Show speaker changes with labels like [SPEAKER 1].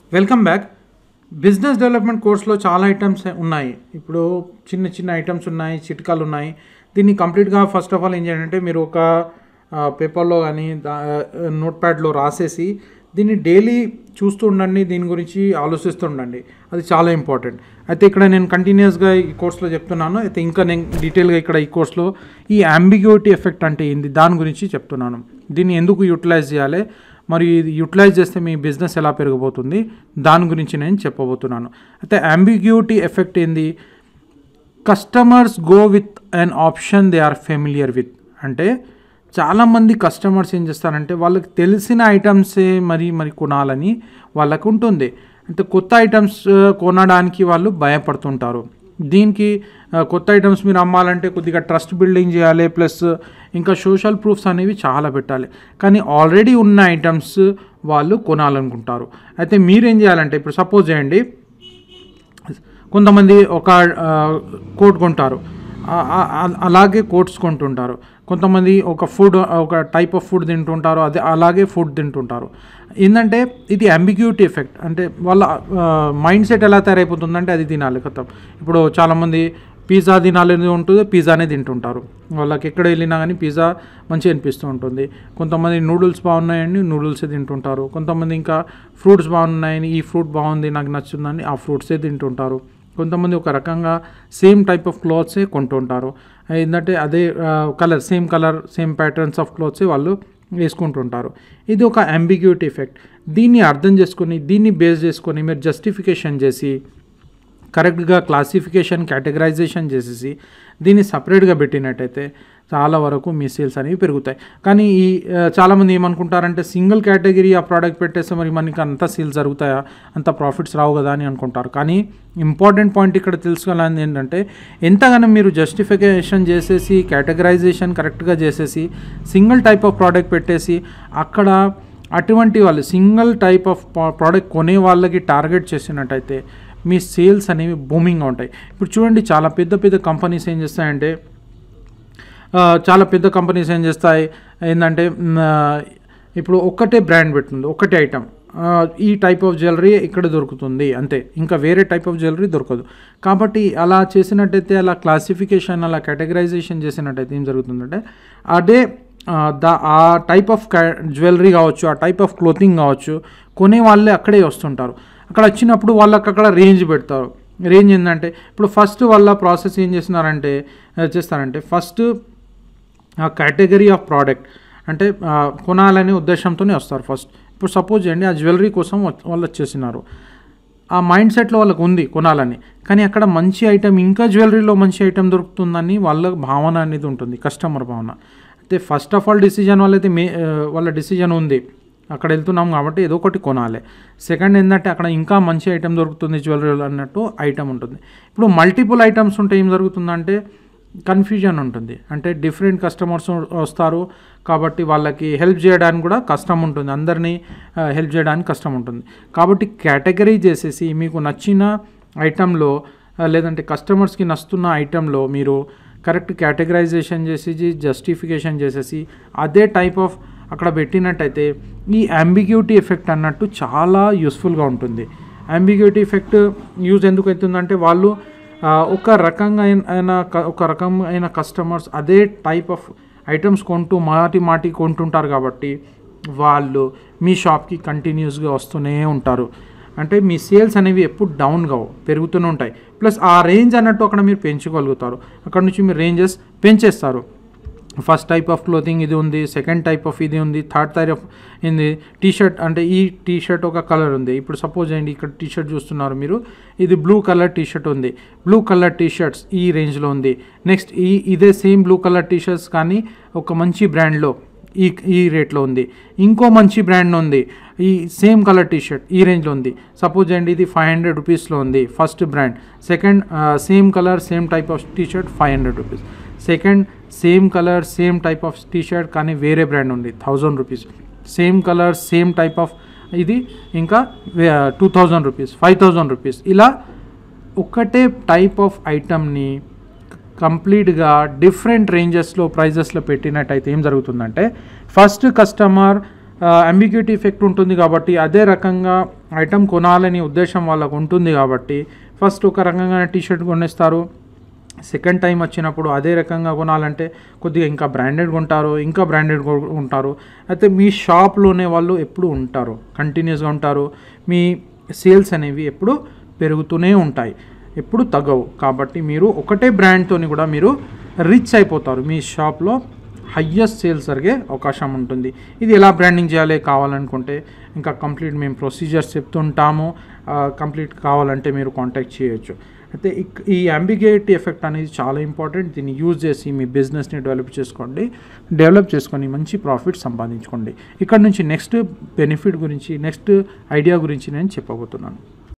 [SPEAKER 1] welcome back business development కోర్స్లో చాలా items ఉన్నాయి ఇప్పుడు చిన్న చిన్న ఐటమ్స్ ఉన్నాయి చిట్కాలు ఉన్నాయి దీన్ని కంప్లీట్గా ఫస్ట్ ఆఫ్ ఆల్ ఏం చేయాలంటే మీరు ఒక పేపర్లో కానీ నోట్ ప్యాడ్లో రాసేసి దీన్ని డైలీ చూస్తూ ఉండండి దీని గురించి ఆలోచిస్తూ ఉండండి అది చాలా ఇంపార్టెంట్ అయితే ఇక్కడ నేను కంటిన్యూస్గా ఈ కోర్స్లో చెప్తున్నాను అయితే ఇంకా నేను డీటెయిల్గా ఇక్కడ ఈ కోర్స్లో ఈ అంబిగ్యూటీ ఎఫెక్ట్ అంటే ఏంది దాని గురించి చెప్తున్నాను దీన్ని ఎందుకు యూటిలైజ్ చేయాలి మరి ఇది యూటిలైజ్ చేస్తే మీ బిజినెస్ ఎలా పెరగబోతుంది దాని గురించి నేను చెప్పబోతున్నాను అయితే అంబిగ్యూటీ ఎఫెక్ట్ ఏంది customers go with an option they are familiar with అంటే చాలామంది కస్టమర్స్ ఏం చేస్తారంటే వాళ్ళకి తెలిసిన ఐటమ్సే మరి మరి కొనాలని వాళ్ళకు ఉంటుంది అంటే కొత్త ఐటమ్స్ కొనడానికి వాళ్ళు భయపడుతుంటారు దీనికి ఆ, కొత్త ఐటమ్స్ మీరు అమ్మాలంటే కొద్దిగా ట్రస్ట్ బిల్డింగ్ చేయాలి ప్లస్ ఇంకా సోషల్ ప్రూఫ్స్ అనేవి చాలా పెట్టాలి కానీ ఆల్రెడీ ఉన్న ఐటమ్స్ వాళ్ళు కొనాలనుకుంటారు అయితే మీరేం చేయాలంటే ఇప్పుడు సపోజ్ చేయండి కొంతమంది ఒక ఆ, కోట్ కొంటారు ఆ- ఆ- ఆ- అలాగే కోట్స్ కొంటుంటారు కొంతమంది ఒక ఫుడ్ ఒక టైప్ ఆఫ్ ఫుడ్ తింటుంటారు అదే అలాగే ఫుడ్ తింటుంటారు ఏంటంటే ఇది అంబిగ్యూటీ ఎఫెక్ట్ అంటే వాళ్ళ మైండ్ సెట్ ఎలా తయారైపోతుందంటే అది తినాలి కొత్త ఇప్పుడు చాలామంది పిజ్జా తినాలని ఉంటుంది పిజ్జానే తింటుంటారు వాళ్ళకి ఎక్కడ వెళ్ళినా కానీ పిజ్జా మంచిగా అనిపిస్తూ ఉంటుంది కొంతమంది నూడిల్స్ బాగున్నాయని నూడిల్సే తింటుంటారు కొంతమంది ఇంకా ఫ్రూట్స్ బాగున్నాయని ఈ ఫ్రూట్ బాగుంది నాకు నచ్చుందని ఆ ఫ్రూట్సే తింటుంటారు కొంతమంది ఒక రకంగా సేమ్ టైప్ ఆఫ్ క్లాత్సే కొంటుంటారు ఏంటంటే అదే colour same colour same patterns of క్లాత్సే వాళ్ళు వేసుకుంటుంటారు ఇది ఒక అంబిగ్యూటీ ఎఫెక్ట్ దీన్ని అర్థం చేసుకొని దీన్ని బేస్ చేసుకొని మీరు జస్టిఫికేషన్ చేసి కరెక్ట్గా క్లాసిఫికేషన్ కేటగరైజేషన్ చేసేసి దీన్ని సపరేట్గా పెట్టినట్టయితే చాలా వరకు మీ సేల్స్ అనేవి పెరుగుతాయి కానీ ఈ ఆ, చాలామంది ఏమనుకుంటారంటే సింగిల్ కేటగిరీ ఆ ప్రోడక్ట్ పెట్టేస్తే మరి మనకి అంత సేల్స్ జరుగుతాయా అంత ప్రాఫిట్స్ రావు కదా అని అనుకుంటారు కానీ ఇంపార్టెంట్ పాయింట్ ఇక్కడ తెలుసుకోవాలని ఏంటంటే ఎంతగానో మీరు జస్టిఫికేషన్ చేసేసి కేటగరైజేషన్ కరెక్ట్గా చేసేసి సింగిల్ టైప్ ఆఫ్ ప్రోడక్ట్ పెట్టేసి అక్కడ అటువంటి వాళ్ళు సింగిల్ టైప్ ఆఫ్ ప్రోడక్ట్ కొనే వాళ్ళకి టార్గెట్ చేసినట్టయితే మీ సేల్స్ అనేవి బూమింగ్గా ఉంటాయి ఇప్పుడు చూడండి చాలా పెద్ద పెద్ద కంపెనీస్ ఏం చేస్తాయంటే ఆ, చాలా పెద్ద కంపెనీస్ ఏం చేస్తాయి ఏంటంటే మ్, ఆ, ఇప్పుడు ఒక్కటే బ్రాండ్ పెడుతుంది ఒక్కటే ఐటమ్ ఈ టైప్ ఆఫ్ జ్యువెలరీ ఇక్కడ దొరుకుతుంది అంతే ఇంకా వేరే టైప్ ఆఫ్ జ్యువెలరీ దొరకదు కాబట్టి అలా చేసినట్టయితే అలా క్లాసిఫికేషన్ అలా కేటగరైజేషన్ చేసినట్టయితే ఏం జరుగుతుందంటే అదే ఆ, దా ఆ టైప్ ఆఫ్ జ్యువెలరీ కావచ్చు ఆ టైప్ ఆఫ్ క్లోతింగ్ కావచ్చు కొనే వాళ్ళే అక్కడే వస్తుంటారు అక్కడ వచ్చినప్పుడు వాళ్ళకి అక్కడ రేంజ్ పెడతారు రేంజ్ ఏంటంటే ఇప్పుడు ఫస్ట్ వాళ్ళ ప్రాసెస్ ఏం చేస్తున్నారంటే ఆ, చేస్తారంటే ఫస్ట్ ఆ కేటగిరీ ఆఫ్ ప్రోడక్ట్ అంటే ఆ, కొనాలనే ఉద్దేశంతోనే వస్తారు ఫస్ట్ ఇప్పుడు సపోజ్ చేయండి ఆ జ్యువెలరీ కోసం వచ్- వాళ్ళు వచ్చేసినారు ఆ మైండ్ సెట్లో వాళ్ళకు ఉంది కొనాలని కానీ అక్కడ మంచి ఐటెం ఇంకా జ్యువెలరీలో మంచి ఐటెం దొరుకుతుందని వాళ్ళ భావన అనేది ఉంటుంది కస్టమర్ భావన అయితే ఫస్ట్ ఆఫ్ ఆల్ డిసిజన్ వాళ్ళైతే మే ఆ, వాళ్ళ డిసిజన్ ఉంది అక్కడ వెళ్తున్నాం కాబట్టి ఏదో ఒకటి కొనాలి సెకండ్ ఏంటంటే అక్కడ ఇంకా మంచి ఐటెం దొరుకుతుంది జ్యువెలరీలో అన్నట్టు ఐటెం ఉంటుంది ఇప్పుడు మల్టిపుల్ ఐటమ్స్ ఉంటే ఏం జరుగుతుందంటే కన్ఫ్యూజన్ ఉంటుంది అంటే డిఫరెంట్ కస్టమర్స్ వస్తారు కాబట్టి వాళ్ళకి హెల్ప్ చేయడానికి కూడా కష్టం ఉంటుంది అందరినీ హెల్ప్ చేయడానికి కష్టం ఉంటుంది కాబట్టి కేటగిరీ చేసేసి మీకు నచ్చిన ఐటెంలో లేదంటే కస్టమర్స్కి నచ్చుతున్న ఐటెంలో మీరు కరెక్ట్ కేటగరైజేషన్ చేసి జస్టిఫికేషన్ చేసేసి అదే టైప్ ఆఫ్ అక్కడ పెట్టినట్టయితే ఈ అంబిగ్యూటీ ఎఫెక్ట్ అన్నట్టు చాలా యూస్ఫుల్గా ఉంటుంది అంబిగ్యూటీ ఎఫెక్ట్ యూజ్ ఎందుకు అవుతుందంటే వాళ్ళు ఆ, ఒక రకంగా అయిన అయిన క- ఒక రకమైన కస్టమర్స్ అదే టైప్ ఆఫ్ ఐటమ్స్ కొంటూ మాటి మాటి కొంటుంటారు కాబట్టి వాళ్ళు మీ షాప్కి కంటిన్యూస్గా వస్తూనే ఉంటారు అంటే మీ సేల్స్ అనేవి ఎప్పుడు డౌన్ కావు పెరుగుతూనే ఉంటాయి ప్లస్ ఆ రేంజ్ అన్నట్టు అక్కడ మీరు పెంచుకోగలుగుతారు అక్కడ నుంచి మీరు రేంజెస్ పెంచేస్తారు ఫస్ట్ టైప్ ఆఫ్ క్లోతింగ్ ఇది ఉంది సెకండ్ టైప్ ఆఫ్ ఇది ఉంది థర్డ్ టైప్ ఆఫ్ ఇది టీ షర్ట్ అంటే ఈ టీ షర్ట్ ఒక కలర్ ఉంది ఇప్పుడు సపోజ్ అండి ఇక్కడ టీ షర్ట్ చూస్తున్నారు మీరు ఇది బ్లూ కలర్ టీ షర్ట్ ఉంది బ్లూ కలర్ టీ షర్ట్స్ ఈ రేంజ్లో ఉంది నెక్స్ట్ ఈ ఇదే same blue colour T shirts కానీ ఒక మంచి బ్రాండ్లో ఈ ఈ రేట్లో ఉంది ఇంకో మంచి బ్రాండ్ ఉంది ఈ సేమ్ కలర్ టీ షర్ట్ ఈ రేంజ్లో ఉంది సపోజ్ అండి ఇది ఫైవ్ హండ్రెడ్ రూపీస్లో ఉంది first brand second same colour same type of T shirt five hundred rupees second same colour same type of T shirt కానీ వేరే బ్రాండ్ ఉంది thousand rupees same colour same type of ఇది ఇంకా two thousand rupees five thousand rupees ఇలా ఒకటే type of ఐటమ్ని కంప్లీట్గా different రేంజెస్లో ప్రైజెస్లో పెట్టినట్టయితే ఏం జరుగుతుందంటే ఫస్ట్ కస్టమర్ అంబిగ్యూటీ ఎఫెక్ట్ ఉంటుంది కాబట్టి అదే రకంగా ఐటమ్ కొనాలని ఉద్దేశం వాళ్ళకు ఉంటుంది కాబట్టి ఫస్ట్ ఒక రకంగా టీ షర్ట్ కొనేస్తారు సెకండ్ టైం వచ్చినప్పుడు అదే రకంగా కొనాలంటే కొద్దిగా ఇంకా బ్రాండెడ్ కొంటారు ఇంకా బ్రాండెడ్ ఉంటారు అయితే మీ షాప్లోనే వాళ్ళు ఎప్పుడు ఉంటారు కంటిన్యూస్గా ఉంటారు మీ సేల్స్ అనేవి ఎప్పుడు పెరుగుతూనే ఉంటాయి ఎప్పుడు తగ్గవు కాబట్టి మీరు ఒకటే బ్రాండ్తోని కూడా మీరు రిచ్ అయిపోతారు మీ షాప్లో హయ్యెస్ట్ సేల్స్ జరిగే అవకాశం ఉంటుంది ఇది ఎలా బ్రాండింగ్ చేయాలి కావాలనుకుంటే ఇంకా కంప్లీట్ మేము ప్రొసీజర్స్ చెప్తుంటాము కంప్లీట్ కావాలంటే మీరు కాంటాక్ట్ చేయొచ్చు అయితే ఇక్- ఈ అంబిగేట్ ఎఫెక్ట్ అనేది చాలా ఇంపార్టెంట్ దీన్ని యూజ్ చేసి మీ బిజినెస్ని డెవలప్ చేసుకోండి డెవలప్ చేసుకొని మంచి ప్రాఫిట్ సంపాదించుకోండి ఇక్కడ నుంచి నెక్స్ట్ బెనిఫిట్ గురించి నెక్స్ట్ ఐడియా గురించి నేను చెప్పబోతున్నాను